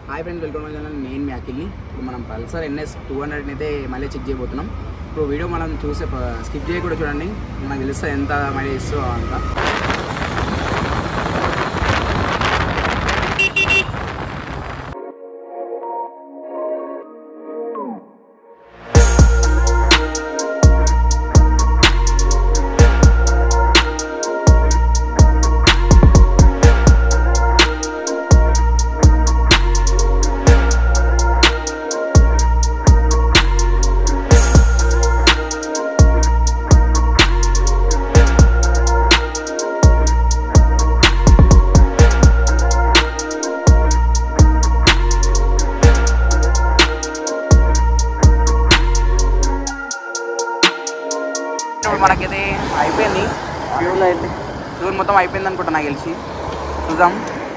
Hi friends welcome my channel నేను మీ అఖిల్ని ఇప్పుడు మనం పల్సర్ ఎన్ఎస్ టూ హండ్రెడ్ని అయితే మళ్ళీ చెక్ చేయబోతున్నాం ఇప్పుడు వీడియో మనం చూసే స్కిప్ చేయకుండా చూడండి మనకు తెలుస్తుంది ఎంత మైలేజ్ ఇస్తుందో అంత ఇప్పుడు మనకిది అయిపోయింది ఫ్యూల్ అయితే ఫ్యూల్ మొత్తం అయిపోయింది అనుకుంటా నాకు తెలిసి చూద్దాం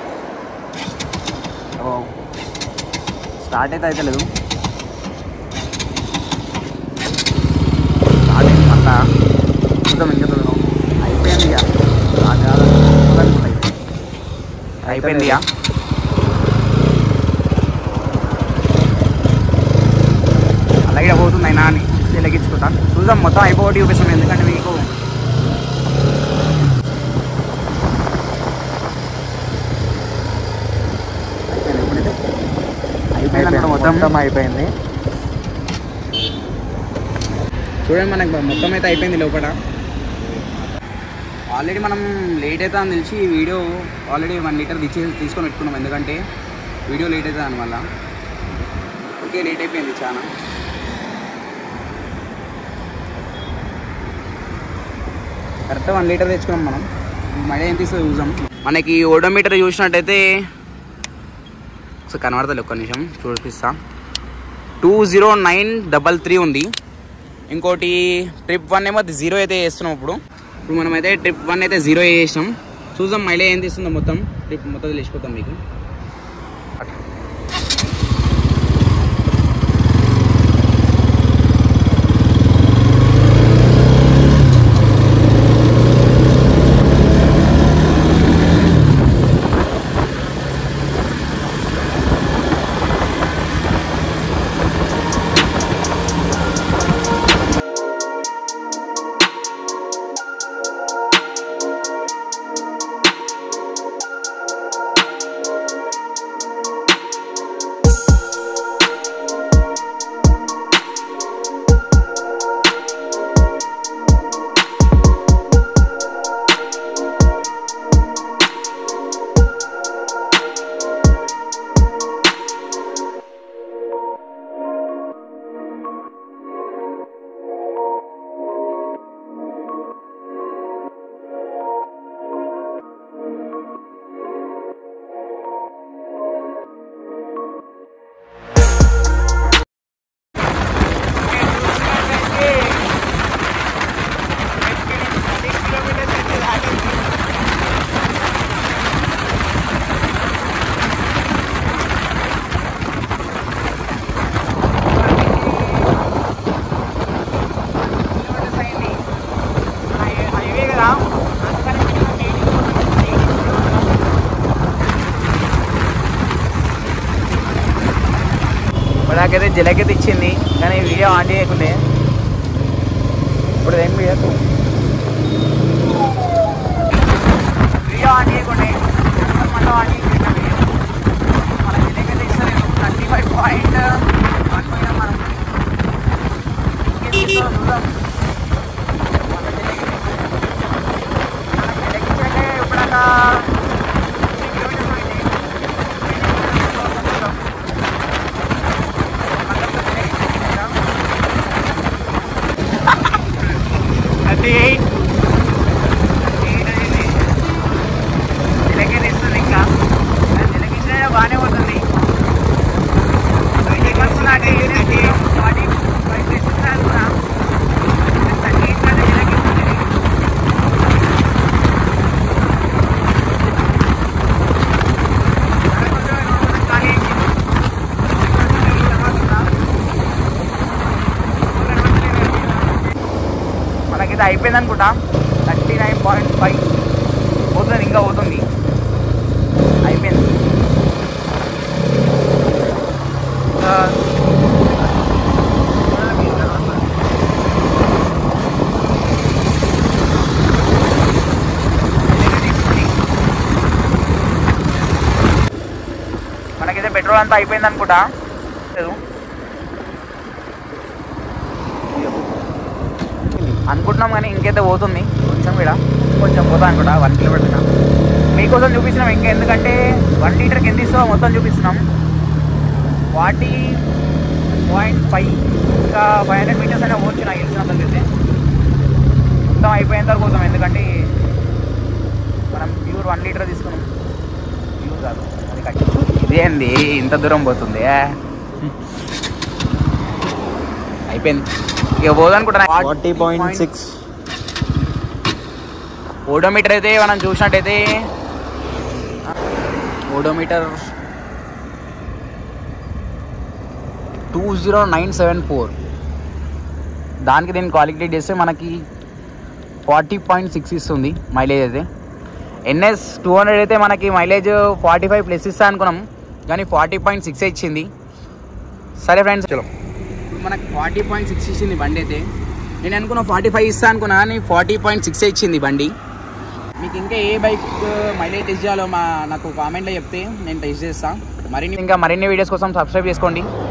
ఓ స్టార్ట్ అయితే అయితే లేదు స్టార్ట్ అయింది మళ్ళా చూద్దాం ఇంకా చూద్దాం అయిపోయింది ఇక స్టార్ట్ కాదు అనుకుంటా ఇది. అయిపోయింది ఇక అలాగే పోతుంది అయినా అని లెక్కించుకుంటా చూద్దాం మొత్తం అయిపోయి చూపిస్తాం ఎందుకంటే మీకు అయిపోయింది ఎప్పుడైతే అయిపోయింది అనుకుంటా మొత్తం మొత్తం అయిపోయింది చూడండి మనకు మొత్తం అయితే అయిపోయింది లోపల ఆల్రెడీ మనం లేట్ అవుతా అని తెలిసి ఈ వీడియో ఆల్రెడీ వన్ లీటర్ తెచ్చి తీసుకొని పెట్టుకున్నాం ఎందుకంటే వీడియో లేట్ అవుతుంది దానివల్ల ఓకే లేట్ అయిపోయింది చాలా కరెక్ట్ వన్ లీటర్ తెచ్చుకున్నాం మనం మళ్ళీ ఏం తీసుకో చూసాం మనకి ఓడోమీటర్ చూసినట్టయితే ఒకసారి కనబడతలే ఒక్క నిమిషం చూపిస్తా two zero nine double three ఉంది ఇంకోటి ట్రిప్ వన్ ఏమో జీరో అయితే వేస్తున్నాం ఇప్పుడు ఇప్పుడు మనం అయితే ట్రిప్ వన్ అయితే జీరో వేసాం చూద్దాం మళ్ళీ ఏం తీస్తుందో మొత్తం ట్రిప్ మొత్తం తెలిసిపోతాం మీకు ఇప్పటికైతే జలకైతే ఇచ్చింది కానీ వీడియో ఆన్ చేయకుండే ఇప్పుడు ఏం వీడియో వీడియో ఆన్ చేయకుండే మళ్ళీ ఆన్ చేయకుండా మన జలకైతే ఇస్తారు థర్టీ ఫైవ్ పాయింట్ వన్ పోయినా మనం ఇంకేం చేస్తారో చూద్దాం మన జలకి జలకిచ్చాకే ఇప్పుడాక కిలోమీటర్స్ పోయింది చూద్దాం థర్టీ ఎయిట్ జిలకి తీస్తుంది ఇంకా జిలకి ఇచ్చినా బాగానే పోతుంది బయటికి వస్తున్నట్టే ఏంటంటే ఫార్టీ ఫైవ్ తెచ్చుకున్నాను కూడా థర్టీ ఎయిట్ కంటే జిలకి ఇస్తుంది కానీ మనకి అయిపోయింది అనుకుంటా థర్టీ నైన్ పాయింట్ ఫైవ్ పోతుంది ఇంకా పోతుంది అయిపోయింది మనకైతే పెట్రోల్ అంతా అయిపోయింది అనుకుంటా లేదు. అనుకుంటున్నాం కానీ ఇంకైతే పోతుంది కొంచెం కూడా కొంచెం పోతా అనుకుంటా వన్ కిలోమీటర్ మీకోసం చూపిస్తున్నాం ఇంకా ఎందుకంటే వన్ లీటర్కి ఎంత ఇస్తామో మొత్తం చూపిస్తున్నాం ఫార్టీ పాయింట్ ఫైవ్ ఇంకా ఫైవ్ హండ్రెడ్ మీటర్స్ అయినా పోవచ్చు నాకు తెలిసినంత అయితే మొత్తం అయిపోయేంత వరకు పోతాం ఎందుకంటే మనం ప్యూర్ వన్ లీటర్ తీసుకున్నాం ప్యూర్ కాదు అది కట్ ఇదేంది ఇంత దూరం పోతుంది ఏ? అయిపోయింది ఇక పోదనుకుంటున్నా ఫార్టీ పాయింట్ సిక్స్ ఓడోమీటర్ అయితే మనం చూసినట్టయితే odometer two zero nine seven four దానికి దీన్ని క్వాలిక్యులేట్ చేస్తే మనకి ఫార్టీ పాయింట్ సిక్స్ ఇస్తుంది మైలేజ్ అయితే ఎన్ఎస్ టూ హండ్రెడ్ అయితే మనకి మైలేజ్ ఫార్టీ ఫైవ్ ప్లస్ ఇస్తా అనుకున్నాం కానీ ఫార్టీ పాయింట్ సిక్స్ ఇచ్చింది సరే ఫ్రెండ్స్ చలో ఇప్పుడు మనకి ఫార్టీ పాయింట్ సిక్స్ ఇచ్చింది బండి అయితే నేను అనుకున్నా ఫార్టీ ఫైవ్ ఇస్తా అనుకున్నా కానీ ఫార్టీ పాయింట్ సిక్స్ ఇచ్చింది బండి మీకు ఇంకా ఏ బైక్ మైలేజ్ టెస్ట్ చేయాలో మా నాకు కామెంట్లో చెప్తే నేను టెస్ట్ చేస్తాను మరిన్ని ఇంకా మరిన్ని వీడియోస్ కోసం సబ్స్క్రైబ్ చేసుకోండి